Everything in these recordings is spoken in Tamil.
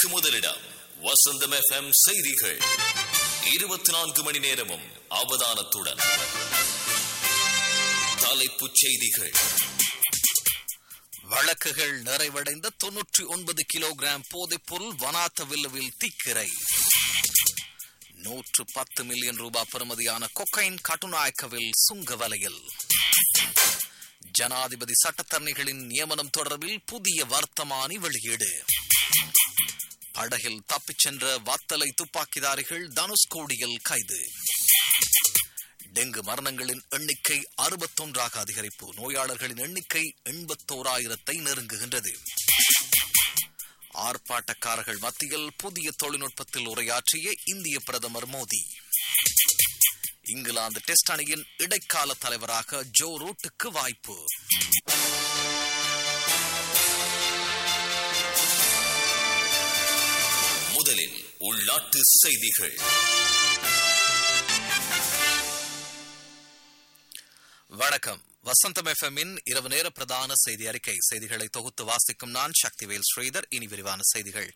செய்திகளுக்கு முதலிடம் வசந்தம் எஃப்எம் செய்திகள் இருபத்தி நான்கு மணி நேரமும் அவதானத்துடன் தலைப்புச் செய்திகள் வழக்குகள் நிறைவடைந்த தொன்னூற்றி ஒன்பது கிலோகிராம் போதைப்பொருள் வனாத்த வில்லுவில் தீக்கிரை நூற்று பத்து மில்லியன் ரூபாய் பெறுமதியான கொக்கைன் கட்டுநாயக்கவில் சுங்க வலையில் ஜனாதிபதி சட்டத்தரணிகளின் நியமனம் தொடர்பில் புதிய வர்த்தமானி வெளியீடு படகில் தப்பிச் சென்ற வத்தலை துப்பாக்கிதாரிகள் தனுஷ்கோடியில் கைது டெங்கு மரணங்களின் எண்ணிக்கை அறுபத்தொன்றாக அதிகரிப்பு நோயாளர்களின் எண்ணிக்கை எண்பத்தோராயிரத்தை நெருங்குகின்றது ஆர்ப்பாட்டக்காரர்கள் மத்தியில் புதிய தொழில்நுட்பத்தில் உரையாற்றிய இந்திய பிரதமர் மோடி இங்கிலாந்து டெஸ்ட் அணியின் இடைக்கால தலைவராக ஜோ ரூட்டுக்கு வாய்ப்பு முதலில் உள்நாட்டு செய்திகள் வணக்கம் வசந்தம் எஃப்எம்மின் இரவு நேர பிரதான செய்தி அறிக்கை செய்திகளை தொகுத்து வாசிக்கும் நான் சக்திவேல் ஸ்ரீதர் இனி விரிவான செய்திகள்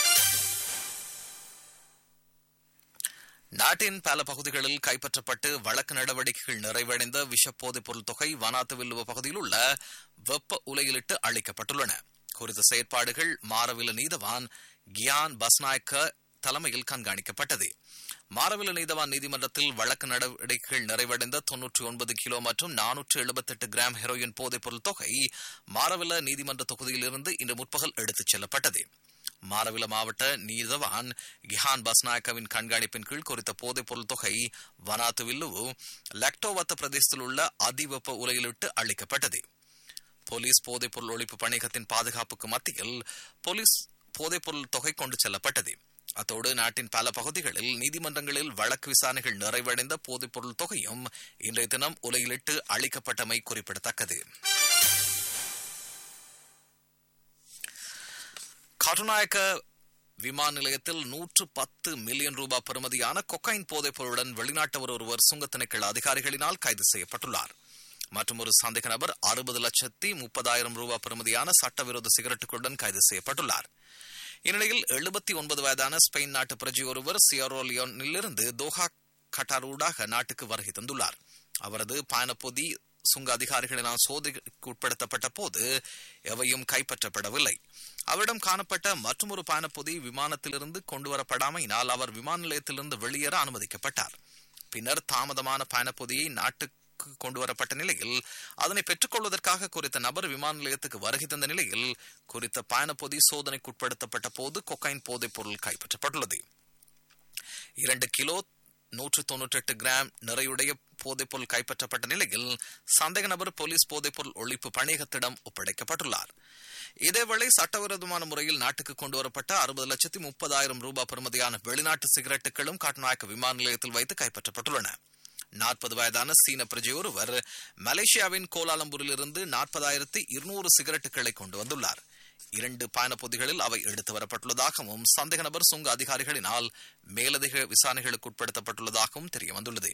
நாட்டின் பல பகுதிகளில் கைப்பற்றப்பட்டு வழக்கு நடவடிக்கைகள் நிறைவடைந்த விஷப்போதைப் பொருள் தொகை வனாத்து வில்லுவ பகுதியில் உள்ள வெப்ப உலையிலிட்டு அளிக்கப்பட்டுள்ளன குறித்த செயற்பாடுகள் மாரவில நீதவான் கியான் பஸ்நாயக்க தலைமையில் கண்காணிக்கப்பட்டது மாரவில நீதவான் நீதிமன்றத்தில் வழக்கு நடவடிக்கைகள் நிறைவடைந்த தொன்னூற்றி ஒன்பது கிலோ மற்றும் நானூற்று எழுபத்தெட்டு கிராம் ஹெரோயின் போதைப் பொருள் தொகை மாரவில நீதிமன்ற தொகுதியிலிருந்து இன்று முற்பகல் எடுத்துச் செல்லப்பட்டது மாரவில மாவட்ட நீதவான் கிஹான் பஸ்நாயக்கவின் கண்காணிப்பின் கீழ் குறித்த போதைப் பொருள் தொகை வனாத்து வில்லுவு லக்டோவத்த பிரதேசத்தில் உள்ள அதிவெப்ப உலையிலிட்டு அளிக்கப்பட்டது போலீஸ் போதைப் பொருள் ஒழிப்பு பணியகத்தின் பாதுகாப்புக்கு மத்தியில் போலீஸ் போதைப் பொருள் தொகை கொண்டு செல்லப்பட்டது அத்தோடு நாட்டின் பல பகுதிகளில் நீதிமன்றங்களில் வழக்கு விசாரணைகள் நிறைவடைந்த போதைப் பொருள் தொகையும் இன்றைய தினம் உலையிலிட்டு அளிக்கப்பட்டமை குறிப்பிடத்தக்கது கருநாயக்க விமான நிலையத்தில் நூற்று பத்து மில்லியன் ரூபாய் பெறுமதியான கொக்கைன் போதைப் பொருளுடன் வெளிநாட்டவர் ஒருவர் சுங்கத் திணைக்கள அதிகாரிகளினால் கைது செய்யப்பட்டுள்ளார் மற்றும் ஒரு சந்தேக நபர் அறுபது லட்சத்தி முப்பதாயிரம் ரூபாய் பெறுமதியான சட்டவிரோத சிகரெட்டுகளுடன் கைது செய்யப்பட்டுள்ளார் இந்நிலையில் எழுபத்தி ஒன்பது வயதான ஸ்பெயின் நாட்டு பிரஜை ஒருவர் சியரோலியோனிலிருந்து தோஹா கட்டாரூடாக நாட்டுக்கு வருகை தந்துள்ளார் அவரது பயணப்பொதி சுங்க அதிகாரிகளினால் சோதனைக்கு உட்படுத்தப்பட்ட போது எவையும் கைப்பற்றப்படவில்லை அவரிடம் காணப்பட்ட மற்றொரு பயணப்பொதி விமானத்திலிருந்து கொண்டுவரப்படாமையினால் அவர் விமான நிலையத்திலிருந்து வெளியேற அனுமதிக்கப்பட்டார் பின்னர் தாமதமான பயணப்பொதியை நாட்டுக்கு கொண்டுவரப்பட்ட நிலையில் அதனை பெற்றுக்கொள்வதற்காக குறித்த நபர் விமான நிலையத்துக்கு வருகை தந்த நிலையில் குறித்த பயணப்பொதி சோதனைக்கு உட்படுத்தப்பட்ட போது கொக்கைன் போதைப் பொருள் கைப்பற்றப்பட்டுள்ளது இரண்டு கிலோ நூற்று தொன்னூற்றி எட்டு கிராம் நிறையுடைய போதைப்பொருள் கைப்பற்றப்பட்ட நிலையில் சந்தேக நபர் போலீஸ் போதைப்பொருள் ஒழிப்பு பணியகத்திடம் ஒப்படைக்கப்பட்டுள்ளார் இதேவேளை சட்டவிரோதமான முறையில் நாட்டுக்கு கொண்டுவரப்பட்ட அறுபது லட்சத்தி முப்பதாயிரம் ரூபாய் பெறுமதியான வெளிநாட்டு சிகரெட்டுகளும் காட்நாயக்க விமான நிலையத்தில் வைத்து கைப்பற்றப்பட்டுள்ளன நாற்பது வயதான சீன பிரஜை ஒருவர் மலேசியாவின் கோலாலம்பூரிலிருந்து நாற்பதாயிரத்தி இருநூறு சிகரெட்டுகளை கொண்டு வந்துள்ளார் இரண்டு பயணப்பொதிகளில் அவை எடுத்து வரப்பட்டுள்ளதாகவும் சந்தேக நபர் சுங்க அதிகாரிகளினால் மேலதிக விசாரணைகளுக்கு உட்படுத்தப்பட்டுள்ளதாகவும் தெரிய வந்துள்ளது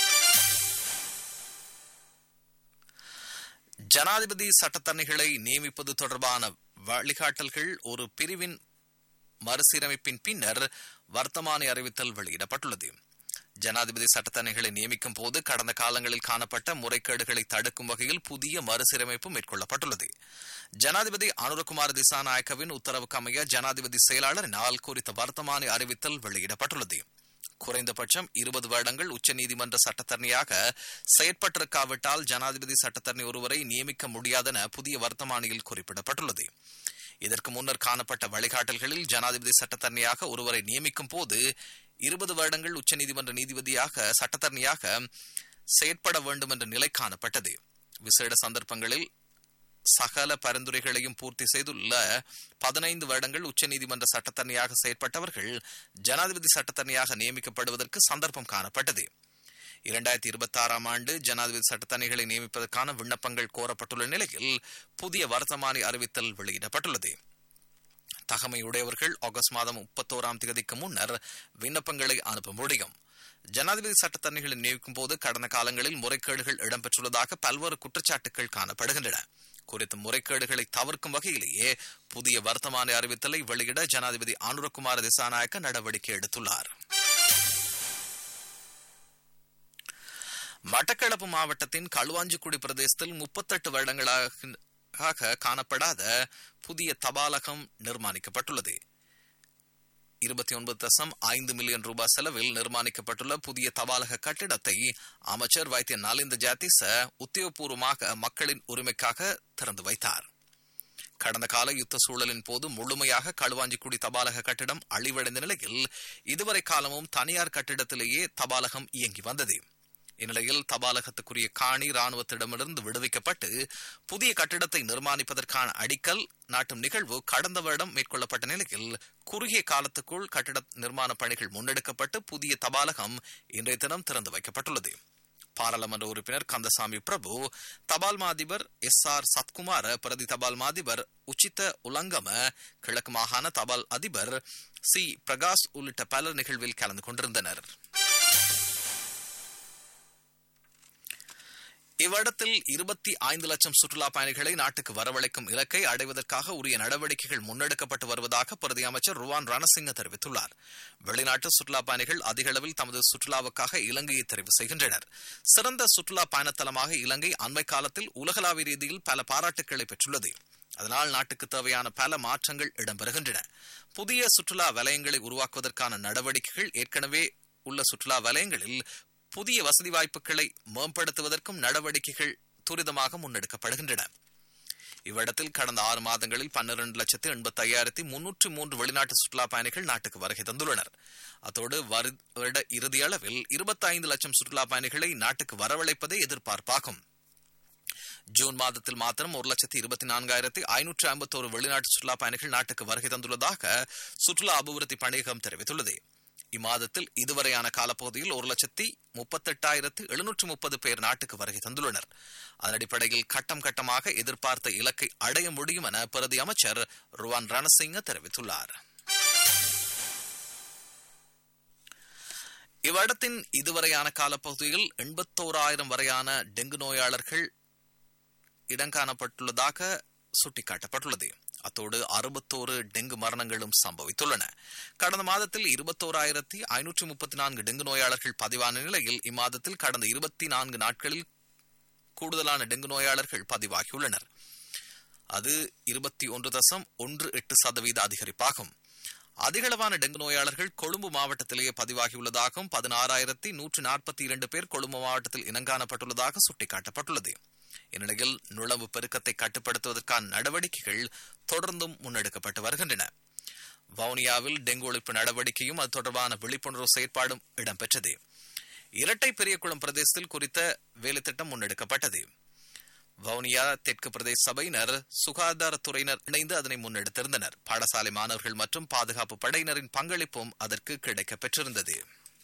ஜனாதிபதி சட்டத்தரணிகளை நியமிப்பது தொடர்பான வழிகாட்டல்கள் ஒரு பிரிவின் மறுசீரமைப்பின் பின்னர் வர்த்தமானி அறிவித்தல் வெளியிடப்பட்டுள்ளது ஜனாதிபதி சட்டத்தரணிகளை நியமிக்கும் போது கடந்த காலங்களில் காணப்பட்ட முறைகேடுகளை தடுக்கும் வகையில் புதிய மறுசீரமைப்பு மேற்கொள்ளப்பட்டுள்ளது ஜனாதிபதி அனுரகுமார் திசாநாயக்கவின் உத்தரவுக்கு அமைய ஜனாதிபதி செயலாளரினால் குறித்த வர்த்தமானி அறிவித்தல் வெளியிடப்பட்டுள்ளது குறைந்தபட்சம் இருபது வருடங்கள் உச்சநீதிமன்ற சட்டத்தரணியாக செயற்பட்டிருக்காவிட்டால் ஜனாதிபதி சட்டத்தரணி ஒருவரை நியமிக்க முடியாதென புதிய வர்த்தமானியில் குறிப்பிடப்பட்டுள்ளது இதற்கு முன்னர் காணப்பட்ட வழிகாட்டல்களில் ஜனாதிபதி சட்டத்தரணியாக ஒருவரை நியமிக்கும் போது இருபது வருடங்கள் உச்சநீதிமன்ற நீதிபதியாக சட்டத்தரணியாக செயற்பட வேண்டும் என்ற நிலை காணப்பட்டது விசேட சந்தர்ப்பங்களில் சகல பரிந்துரைகளையும் பூர்த்தி செய்துள்ள பதினைந்து வருடங்கள் உச்சநீதிமன்ற சட்டத்தரணியாக செயற்பட்டவர்கள் ஜனாதிபதி சட்டத்தரணியாக நியமிக்கப்படுவதற்கு சந்தர்ப்பம் காணப்பட்டது இரண்டாயிரத்தி இருபத்தி ஆறாம் ஆண்டு ஜனாதிபதி சட்டத்தரணிகளை நியமிப்பதற்கான விண்ணப்பங்கள் கோரப்பட்டுள்ள நிலையில் புதிய வர்த்தமானி அறிவித்தல் வெளியிடப்பட்டுள்ளது தகமையுடையவர்கள் ஆகஸ்ட் மாதம் முப்பத்தோராம் தேதிக்கு முன்னர் விண்ணப்பங்களை அனுப்ப முடியும் ஜனாதிபதி சட்டத்தரணிகளை நியமிக்கும் போது கடந்த காலங்களில் முறைகேடுகள் இடம்பெற்றுள்ளதாக பல்வேறு குற்றச்சாட்டுகள் காணப்படுகின்றன குறித்த முறைகேடுகளை தவிர்க்கும் வகையிலேயே புதிய வர்த்தமான அறிவித்தலை வெளியிட ஜனாதிபதி அனுரகுமார திசாநாயக்க நடவடிக்கை எடுத்துள்ளார் மட்டக்களப்பு மாவட்டத்தின் களுவாஞ்சிக்குடி பிரதேசத்தில் முப்பத்தெட்டு வருடங்களாக காணப்படாத புதிய தபாலகம் நிர்மாணிக்கப்பட்டுள்ளது இருபத்தி ஒன்பது தசம் ஐந்து மில்லியன் ரூபாய் செலவில் நிர்மாணிக்கப்பட்டுள்ள புதிய தபாலக கட்டிடத்தை அமைச்சர் வைத்திய நலிந்த ஜாத்திச உத்தியோகபூர்வமாக மக்களின் உரிமைக்காக திறந்து வைத்தார் கடந்த கால யுத்த சூழலின் போது முழுமையாக களுவாஞ்சிக்குடி தபாலக கட்டிடம் அழிவடைந்த நிலையில் இதுவரை காலமும் தனியார் கட்டிடத்திலேயே தபாலகம் இயங்கி வந்தது இந்நிலையில் தபாலகத்துக்குரிய காணி ராணுவத்திடமிருந்து விடுவிக்கப்பட்டு புதிய கட்டிடத்தை நிர்மாணிப்பதற்கான அடிக்கல் நாட்டும் நிகழ்வு கடந்த வருடம் மேற்கொள்ளப்பட்ட நிலையில் குறுகிய காலத்துக்குள் கட்டிட நிர்மாண பணிகள் முன்னெடுக்கப்பட்டு புதிய தபாலகம் இன்றைய தினம் திறந்து வைக்கப்பட்டுள்ளது பாராளுமன்ற உறுப்பினர் கந்தசாமி பிரபு தபால் மாதிபர் எஸ் ஆர் சத்குமார பிரதி தபால் மாதிபர் உச்சித்த உலங்கம கிழக்கு மாகாண தபால் அதிபர் சி பிரகாஷ் உள்ளிட்ட பலர் நிகழ்வில் கலந்து கொண்டிருந்தனர் இவ்விடத்தில் இருபத்தி ஐந்து லட்சம் சுற்றுலா பயணிகளை நாட்டுக்கு வரவழைக்கும் இலக்கை அடைவதற்காக உரிய நடவடிக்கைகள் முன்னெடுக்கப்பட்டு வருவதாக பிரதி அமைச்சர் ருவான் ரணசிங்க தெரிவித்துள்ளார் வெளிநாட்டு சுற்றுலா பயணிகள் அதிக அளவில் தமது சுற்றுலாவுக்காக இலங்கையை தெரிவு செய்கின்றனர் சிறந்த சுற்றுலா பயணத்தலமாக இலங்கை அண்மை காலத்தில் உலகளாவிய ரீதியில் பல பாராட்டுக்களை பெற்றுள்ளது அதனால் நாட்டுக்கு தேவையான பல மாற்றங்கள் இடம்பெறுகின்றன புதிய சுற்றுலா வலயங்களை உருவாக்குவதற்கான நடவடிக்கைகள் ஏற்கனவே உள்ள சுற்றுலா வலயங்களில் புதிய வசதி வாய்ப்புகளை மேம்படுத்துவதற்கும் நடவடிக்கைகள் துரிதமாக முன்னெடுக்கப்படுகின்றன இவ்விடத்தில் கடந்த ஆறு மாதங்களில் பன்னிரண்டு லட்சத்து எண்பத்தி ஐயாயிரத்தி முன்னூற்று மூன்று வெளிநாட்டு சுற்றுலா பயணிகள் நாட்டுக்கு வருகை தந்துள்ளனர் அத்தோடு வருட இறுதி அளவில் இருபத்தி ஐந்து லட்சம் சுற்றுலா பயணிகளை நாட்டுக்கு வரவழைப்பதே எதிர்பார்ப்பாகும் ஜூன் மாதத்தில் மாத்திரம் ஒரு லட்சத்தி இருபத்தி நான்காயிரத்தி ஐநூற்று ஐம்பத்தோரு வெளிநாட்டு சுற்றுலா பயணிகள் நாட்டுக்கு வருகை தந்துள்ளதாக சுற்றுலா அபிவிருத்தி பணியகம் தெரிவித்துள்ளது இம்மாதத்தில் இதுவரையான காலப்பகுதியில் ஒரு லட்சத்தி முப்பத்தெட்டாயிரத்து எழுநூற்று முப்பது பேர் நாட்டுக்கு வருகை தந்துள்ளனர் அதன் அடிப்படையில் கட்டம் கட்டமாக எதிர்பார்த்த இலக்கை அடைய முடியும் என பிரதி அமைச்சர் ருவான் ரணசிங்க தெரிவித்துள்ளார் இவ்விடத்தின் இதுவரையான காலப்பகுதியில் எண்பத்தோராயிரம் வரையான டெங்கு நோயாளர்கள் இடங்காணப்பட்டுள்ளதாக சுட்டிக்காட்டப்பட்டுள்ளது அத்தோடு அறுபத்தோரு டெங்கு மரணங்களும் சம்பவித்துள்ளன கடந்த மாதத்தில் இருபத்தோராயிரத்தி ஐநூற்றி முப்பத்தி நான்கு டெங்கு நோயாளர்கள் பதிவான நிலையில் இம்மாதத்தில் கடந்த இருபத்தி நான்கு நாட்களில் கூடுதலான டெங்கு நோயாளர்கள் பதிவாகியுள்ளனர் அது இருபத்தி ஒன்று தசம் ஒன்று எட்டு சதவீத அதிகரிப்பாகும் அதிகளவான டெங்கு நோயாளர்கள் கொழும்பு மாவட்டத்திலேயே பதிவாகியுள்ளதாகவும் பதினாறாயிரத்தி நூற்று நாற்பத்தி இரண்டு பேர் கொழும்பு மாவட்டத்தில் இனங்காணப்பட்டுள்ளதாக சுட்டிக்காட்டப்பட்டுள்ளது இந்நிலையில் நுழவு பெருக்கத்தை கட்டுப்படுத்துவதற்கான நடவடிக்கைகள் தொடர்ந்தும் முன்னெடுக்கப்பட்டு வருகின்றன வவுனியாவில் டெங்கு ஒழிப்பு நடவடிக்கையும் அது தொடர்பான விழிப்புணர்வு செயற்பாடும் இடம்பெற்றது இரட்டை பெரியகுளம் பிரதேசத்தில் குறித்த வேலைத்திட்டம் முன்னெடுக்கப்பட்டது வவுனியா தெற்கு பிரதேச சபையினர் சுகாதாரத்துறையினர் இணைந்து அதனை முன்னெடுத்திருந்தனர் பாடசாலை மாணவர்கள் மற்றும் பாதுகாப்பு படையினரின் பங்களிப்பும் அதற்கு கிடைக்கப் பெற்றிருந்தது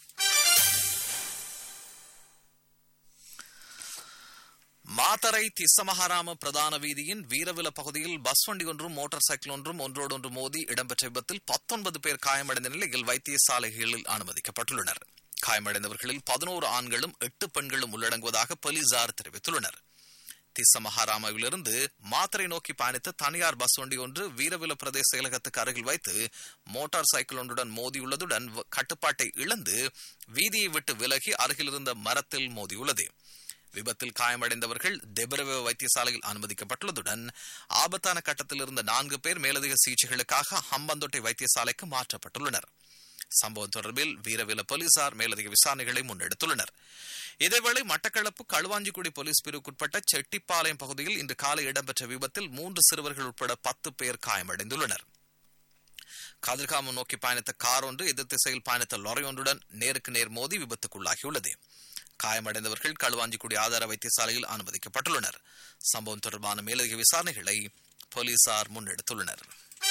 மாத்தரை திசமஹாராம பிரதான வீதியின் வீரவில பகுதியில் பஸ் வண்டி ஒன்றும் மோட்டார் சைக்கிள் ஒன்றும் ஒன்றோடொன்று மோதி இடம்பெற்ற விபத்தில் பத்தொன்பது பேர் காயமடைந்த நிலையில் வைத்தியசாலைகளில் அனுமதிக்கப்பட்டுள்ளனர் காயமடைந்தவர்களில் பதினோரு ஆண்களும் எட்டு பெண்களும் உள்ளடங்குவதாக போலீசார் தெரிவித்துள்ளனர் திசமஹாராமாவிலிருந்து மாத்தரை நோக்கி பயணித்த தனியார் பஸ் வண்டி ஒன்று வீரவில பிரதேச செயலகத்துக்கு அருகில் வைத்து மோட்டார் சைக்கிள் ஒன்றுடன் மோதியுள்ளதுடன் கட்டுப்பாட்டை இழந்து வீதியை விட்டு விலகி அருகில் இருந்த மரத்தில் மோதியுள்ளது விபத்தில் காயமடைந்தவர்கள் தெபரவ வைத்தியசாலையில் அனுமதிக்கப்பட்டுள்ளதுடன் ஆபத்தான கட்டத்தில் இருந்த நான்கு பேர் மேலதிக சிகிச்சைகளுக்காக ஹம்பந்தொட்டை வைத்தியசாலைக்கு மாற்றப்பட்டுள்ளனர் சம்பவம் தொடர்பில் வீரவில போலீசார் மேலதிக விசாரணைகளை முன்னெடுத்துள்ளனர் இதேவேளை மட்டக்களப்பு களுவாஞ்சிக்குடி போலீஸ் பிரிவுக்குட்பட்ட செட்டிப்பாளையம் பகுதியில் இன்று காலை இடம்பெற்ற விபத்தில் மூன்று சிறுவர்கள் உட்பட பத்து பேர் காயமடைந்துள்ளனர் கதிர்காமம் நோக்கி பயணித்த கார் ஒன்று எதிர் திசையில் பயணித்த லொரை ஒன்றுடன் நேருக்கு நேர் மோதி விபத்துக்குள்ளாகியுள்ளது காயமடைந்தவர்கள் களுவாஞ்சிக்குடி ஆதார வைத்தியசாலையில் அனுமதிக்கப்பட்டுள்ளனர் சம்பவம் தொடர்பான மேலதிக விசாரணைகளை போலீசார் முன்னெடுத்துள்ளனர்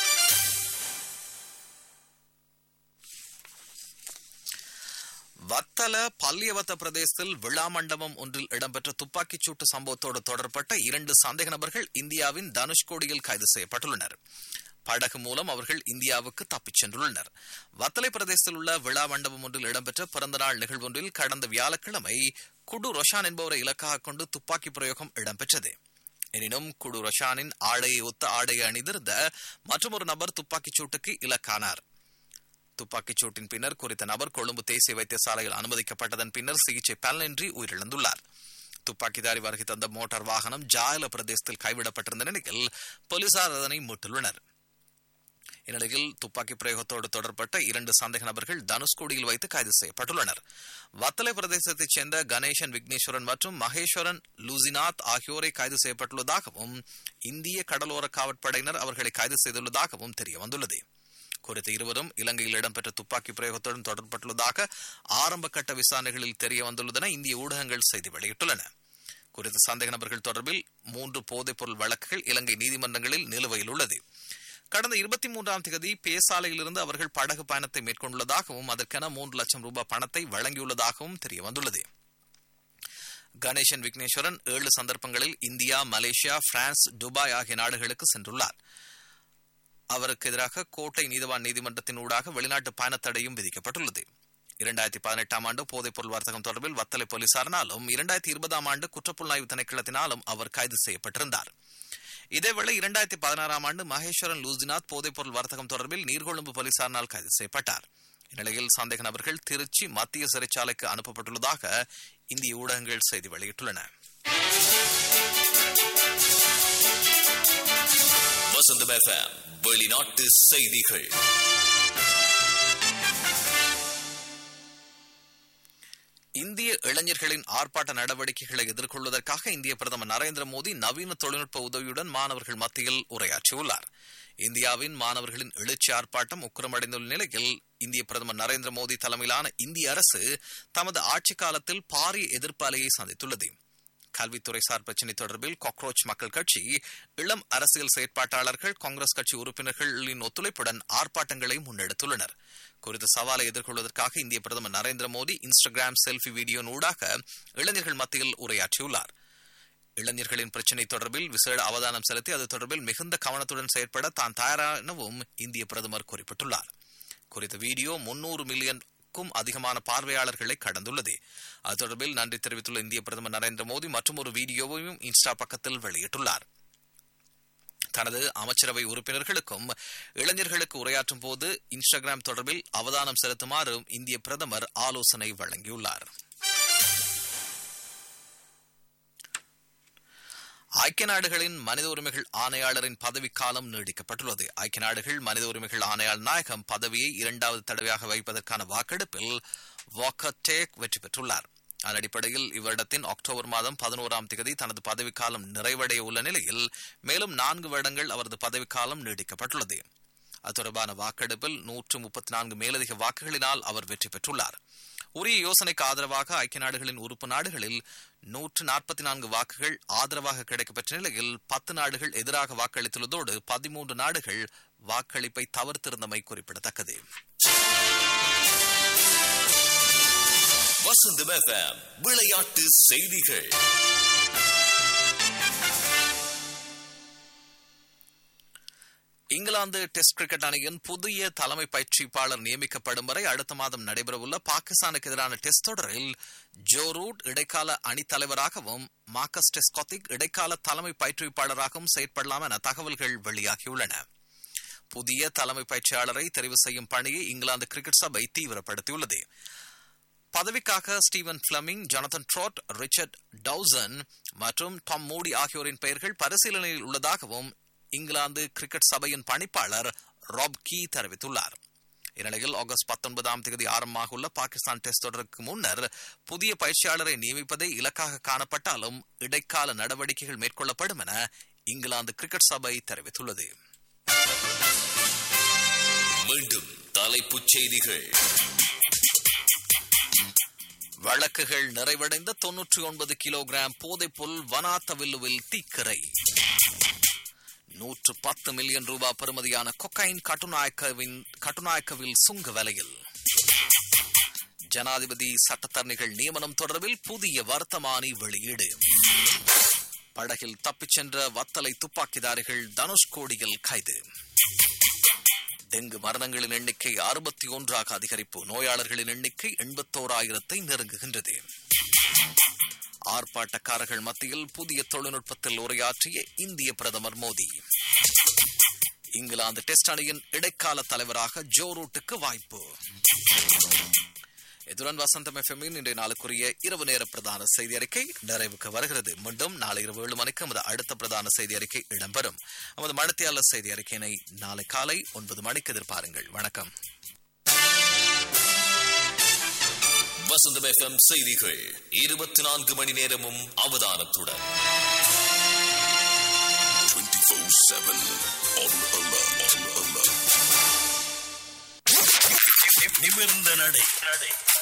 வத்தல பல்லியவத்த பிரதேசத்தில் விழா மண்டபம் ஒன்றில் இடம்பெற்ற துப்பாக்கிச் சூட்டு சம்பவத்தோடு தொடர்பட்ட இரண்டு சந்தேக நபர்கள் இந்தியாவின் தனுஷ்கோடியில் கைது செய்யப்பட்டுள்ளனர் படகு மூலம் அவர்கள் இந்தியாவுக்கு தப்பிச் சென்றுள்ளனர் வத்தலை பிரதேசத்தில் உள்ள விழா மண்டபம் ஒன்றில் இடம்பெற்ற பிறந்தநாள் நிகழ்வொன்றில் கடந்த வியாழக்கிழமை குடு ரொஷான் என்பவரை இலக்காக கொண்டு துப்பாக்கி பிரயோகம் இடம்பெற்றது எனினும் குடு ரஷானின் ஆடையை ஒத்த ஆடையை அணிந்திருந்த மற்றொரு நபர் துப்பாக்கிச் சூட்டுக்கு இலக்கானார் துப்பாக்கிச் சூட்டின் பின்னர் குறித்த நபர் கொழும்பு தேசிய வைத்தியசாலையில் அனுமதிக்கப்பட்டதன் பின்னர் சிகிச்சை பலனின்றி உயிரிழந்துள்ளார் துப்பாக்கிதாரி வருகை தந்த மோட்டார் வாகனம் ஜாயல பிரதேசத்தில் கைவிடப்பட்டிருந்த நிலையில் போலீசார் அதனை மீட்டுள்ளனர் இந்நிலையில் துப்பாக்கி பிரயோகத்தோடு தொடர்பட்ட இரண்டு சந்தேக நபர்கள் தனுஷ்கோடியில் வைத்து கைது செய்யப்பட்டுள்ளனர் வத்தலை பிரதேசத்தைச் சேர்ந்த கணேசன் விக்னேஸ்வரன் மற்றும் மகேஸ்வரன் லூசிநாத் ஆகியோரை கைது செய்யப்பட்டுள்ளதாகவும் இந்திய கடலோர காவற்படையினர் அவர்களை கைது செய்துள்ளதாகவும் தெரிய வந்துள்ளது குறித்த இருவரும் இலங்கையில் இடம்பெற்ற துப்பாக்கி பிரயோகத்துடன் தொடர்பட்டுள்ளதாக ஆரம்ப கட்ட விசாரணைகளில் தெரிய வந்துள்ளதென இந்திய ஊடகங்கள் செய்தி வெளியிட்டுள்ளன குறித்த சந்தேக நபர்கள் தொடர்பில் மூன்று போதைப்பொருள் வழக்குகள் இலங்கை நீதிமன்றங்களில் நிலுவையில் உள்ளது கடந்த இருபத்தி மூன்றாம் தேதி பேசாலையிலிருந்து அவர்கள் படகு பயணத்தை மேற்கொண்டுள்ளதாகவும் அதற்கென மூன்று லட்சம் ரூபாய் பணத்தை வழங்கியுள்ளதாகவும் தெரிய வந்துள்ளது கணேசன் விக்னேஸ்வரன் ஏழு சந்தர்ப்பங்களில் இந்தியா மலேசியா பிரான்ஸ் துபாய் ஆகிய நாடுகளுக்கு சென்றுள்ளார் அவருக்கு எதிராக கோட்டை நீதவான் நீதிமன்றத்தின் ஊடாக வெளிநாட்டு பயணத்தடையும் விதிக்கப்பட்டுள்ளது இரண்டாயிரத்தி பதினெட்டாம் ஆண்டு போதைப்பொருள் வர்த்தகம் தொடர்பில் வத்தலை போலீசாரினாலும் இரண்டாயிரத்தி இருபதாம் ஆண்டு குற்றப்புலனாய்வு திணைக்களத்தினாலும் அவர் கைது செய்யப்பட்டிருந்தார் இதேவேளை இரண்டாயிரத்தி பதினாறாம் ஆண்டு மகேஸ்வரன் லூசிநாத் போதைப்பொருள் வர்த்தகம் தொடர்பில் நீர்கொழும்பு போலீசாரினால் கைது செய்யப்பட்டார் இந்நிலையில் சந்தேக நபர்கள் திருச்சி மத்திய சிறைச்சாலைக்கு அனுப்பப்பட்டுள்ளதாக இந்திய ஊடகங்கள் செய்தி வெளியிட்டுள்ளன வசந்தம் எஃப்எம் வெளிநாட்டு செய்திகள் இந்திய இளைஞர்களின் ஆர்ப்பாட்ட நடவடிக்கைகளை எதிர்கொள்வதற்காக இந்திய பிரதமர் நரேந்திர மோடி நவீன தொழில்நுட்ப உதவியுடன் மாணவர்கள் மத்தியில் உரையாற்றியுள்ளார் இந்தியாவின் மாணவர்களின் எழுச்சி ஆர்ப்பாட்டம் உக்கிரமடைந்துள்ள நிலையில் இந்திய பிரதமர் நரேந்திர மோடி தலைமையிலான இந்திய அரசு தமது ஆட்சி காலத்தில் பாரிய எதிர்ப்பு அலையை சந்தித்துள்ளது கல்வித்துறை சார் பிரச்சினை தொடர்பில் காக்ரோச் மக்கள் கட்சி இளம் அரசியல் செயற்பாட்டாளர்கள் காங்கிரஸ் கட்சி உறுப்பினர்களின் ஒத்துழைப்புடன் ஆர்ப்பாட்டங்களை முன்னெடுத்துள்ளனர் குறித்த சவாலை எதிர்கொள்வதற்காக இந்திய பிரதமர் Narendra Modi Instagram selfie video ஊடாக இளைஞர்கள் மத்தியில் உரையாற்றியுள்ளார் இளைஞர்களின் பிரச்சினை தொடர்பில் விசேட அவதானம் செலுத்தி அது தொடர்பில் மிகுந்த கவனத்துடன் செயற்பட தான் தயாரானவும் இந்திய பிரதமர் குறிப்பிட்டுள்ளார் குறித்த வீடியோ முன்னூறு மில்லியன் க்கும் அதிகமான பார்வையாளர்களை கடந்துள்ளது அது தொடர்பில் நன்றி தெரிவித்துள்ள இந்திய பிரதமர் நரேந்திர மோடி மற்றும் ஒரு வீடியோவையும் இன்ஸ்டா பக்கத்தில் வெளியிட்டுள்ளார் தனது அமைச்சரவை உறுப்பினர்களுக்கும் இளைஞர்களுக்கு உரையாற்றும் போது இன்ஸ்டாகிராம் தொடர்பில் அவதானம் செலுத்துமாறு இந்திய பிரதமர் ஆலோசனை வழங்கியுள்ளார் ஐக்கிய நாடுகளின் மனித உரிமைகள் ஆணையாளரின் பதவிக்காலம் நீடிக்கப்பட்டுள்ளது ஐக்கிய நாடுகள் மனித உரிமைகள் ஆணையாளர் நாயகம் பதவியை இரண்டாவது தடவையாக வைப்பதற்கான வாக்கெடுப்பில் வாக்கர் டேக் வெற்றி பெற்றுள்ளார் அதன் அடிப்படையில் இவ்வருடத்தின் அக்டோபர் மாதம் பதினோராம் தேதி தனது பதவிக்காலம் நிறைவடைய உள்ள நிலையில் மேலும் நான்கு வருடங்கள் அவரது பதவிக்காலம் நீடிக்கப்பட்டுள்ளது அது தொடர்பான வாக்கெடுப்பில் நூற்று முப்பத்தி நான்கு மேலதிக வாக்குகளினால் அவர் வெற்றி பெற்றுள்ளார் உரிய யோசனைக்கு ஆதரவாக ஐக்கிய நாடுகளின் உறுப்பு நாடுகளில் நூற்று நாற்பத்தி நான்கு வாக்குகள் ஆதரவாக கிடைக்கப்பெற்ற நிலையில் பத்து நாடுகள் எதிராக வாக்களித்துள்ளதோடு பதிமூன்று நாடுகள் வாக்களிப்பை தவிர்த்திருந்தமை குறிப்பிடத்தக்கது வசந்தம் எஃப்எம் விளையாட்டு செய்திகள் இங்கிலாந்து டெஸ்ட் கிரிக்கெட் அணியின் புதிய தலைமை பயிற்சிப்பாளர் நியமிக்கப்படும் வரை அடுத்த மாதம் நடைபெறவுள்ள பாகிஸ்தானுக்கு எதிரான டெஸ்ட் தொடரில் ஜோ ரூட் இடைக்கால அணித் தலைவராகவும் மார்க்கஸ் டெஸ்கொத்திக் இடைக்கால தலைமை பயிற்றுவிப்பாளராகவும் செயற்படலாம் என தகவல்கள் வெளியாகியுள்ளன புதிய தலைமை பயிற்சியாளரை தெரிவு செய்யும் பணியை இங்கிலாந்து கிரிக்கெட் சபை தீவிரப்படுத்தியுள்ளது பதவிக்காக Steven Fleming Jonathan Trott Richard Dawson மற்றும் டாம் மூடி ஆகியோரின் பெயர்கள் பரிசீலனையில் உள்ளதாகவும் இங்கிலாந்து கிரிக்கெட் சபையின் பணிப்பாளர் ராப் கீ தெரிவித்துள்ளார் இந்நிலையில் ஆகஸ்ட் பத்தொன்பதாம் தேதி ஆரம்பமாக உள்ள பாகிஸ்தான் டெஸ்ட் தொடருக்கு முன்னர் புதிய பயிற்சியாளரை நியமிப்பதை இலக்காக காணப்பட்டாலும் இடைக்கால நடவடிக்கைகள் மேற்கொள்ளப்படும் என இங்கிலாந்து கிரிக்கெட் சபை தெரிவித்துள்ளது மீண்டும் தலைப்புச் செய்திகள் வழக்குகள் நிறைவடைந்த தொன்னூற்றி ஒன்பது கிலோகிராம் போதைப்பொருள் வனாத்தவில்லுவில் தீக்கிரை நூற்று பத்து மில்லியன் ரூபாய் பெறுமதியான கொக்கைன் கட்டுநாயக்கவின் கட்டுநாயக்கவில் சுங்க விலையில் ஜனாதிபதி சட்டத்தரணிகள் நியமனம் தொடர்பில் புதிய வர்த்தமானி வெளியீடு படகில் தப்பிச் சென்ற வத்தலை துப்பாக்கிதாரிகள் தனுஷ்கோடியில் கைது டெங்கு மரணங்களின் எண்ணிக்கை அறுபத்தி ஒன்றாக அதிகரிப்பு நோயாளர்களின் எண்ணிக்கை எண்பத்தோராயிரத்தை நெருங்குகின்றது ஆர்ப்பாட்டக்காரர்கள் மத்தியில் புதிய தொழில்நுட்பத்தில் உரையாற்றிய இந்திய பிரதமர் மோடி இங்கிலாந்து டெஸ்ட் அணியின் இடைக்கால தலைவராக ஜோ ரூட்டுக்கு வாய்ப்பு இதுடன் வசந்தம் எஃப்எம்மின் இன்றைய நாளுக்குரிய இரவு நேர பிரதான செய்தி அறிக்கை நிறைவுக்கு வருகிறது மீண்டும் நாளை இரவு ஏழு மணிக்கு நமது அடுத்த பிரதான செய்தி அறிக்கை இடம்பெறும் நமது மடத்தியாளர் செய்தி அறிக்கையினை நாளை காலை ஒன்பது மணிக்கு எதிர்பாருங்கள் வணக்கம் வசந்தம் எஃப்எம் செய்திகள் இருபத்தி நான்கு மணி நேரமும் அவதானத்துடன் 24-7 on alert. On alert. நிமிர்ந்த நடை